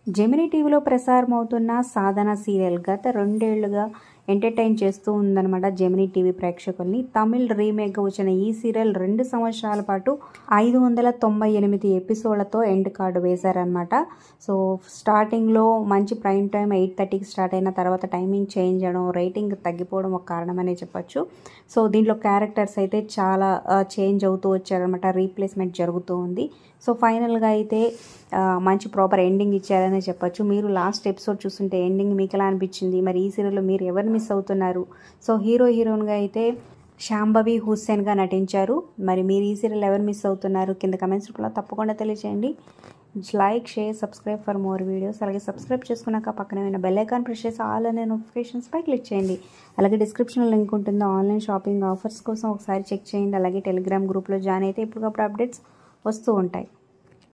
Gemini టీవీలో ప్రసారమవుతున్న సాధన serial గత రెండేళ్లుగా ఎంటర్టైన్ చేస్తూ ఉందన్నమాట జెమినీ టీవీ ప్రేక్షకుల్ని తమిళ్ రీమేక్గా వచ్చిన ఈ సీరియల్ రెండు సంవత్సరాల పాటు ఐదు వందల తొంభై ఎనిమిది ఎపిసోడ్లతో ఎండ్ కార్డు వేశారనమాట సో స్టార్టింగ్లో మంచి ప్రైమ్ టైం ఎయిట్ థర్టీకి స్టార్ట్ అయిన తర్వాత టైమింగ్ చేంజ్ చేయడం రేటింగ్ తగ్గిపోవడం ఒక కారణమనే చెప్పొచ్చు సో దీంట్లో క్యారెక్టర్స్ అయితే చాలా చేంజ్ అవుతూ వచ్చారనమాట రీప్లేస్మెంట్ జరుగుతూ ఉంది సో ఫైనల్గా అయితే ఆ, మంచి ప్రాపర్ ఎండింగ్ ఇచ్చారనే చెప్పొచ్చు మీరు లాస్ట్ ఎపిసోడ్ చూస్తుంటే ఎండింగ్ మీకు ఎలా అనిపించింది మరి ఈ సీరియల్లో మీరు ఎవరు మిస్ అవుతున్నారు సో హీరో హీరోయిన్గా అయితే శాంభవి హుస్సేన్గా నటించారు మరి మీరు ఈ సీరియల్ ఎవరు మిస్ అవుతున్నారు కింద కమెంట్స్ రూపంలో తప్పకుండా తెలియజేయండి like share subscribe for more videos అలాగే సబ్స్క్రైబ్ చేసుకున్నాక పక్కన ఉన్న బెల్ ఐకాన్ ప్రెస్ చేసి ఆల్ అనే నోటిఫికేషన్స్పై క్లిక్ చేయండి అలాగే డిస్క్రిప్షన్లో లింక్ ఉంటుంది ఆన్లైన్ షాపింగ్ ఆఫర్స్ కోసం ఒకసారి చెక్ చేయండి అలాగే టెలిగ్రామ్ గ్రూప్లో జాయిన్ అయితే ఎప్పటికప్పుడు అప్డేట్స్ వస్తూ ఉంటాయి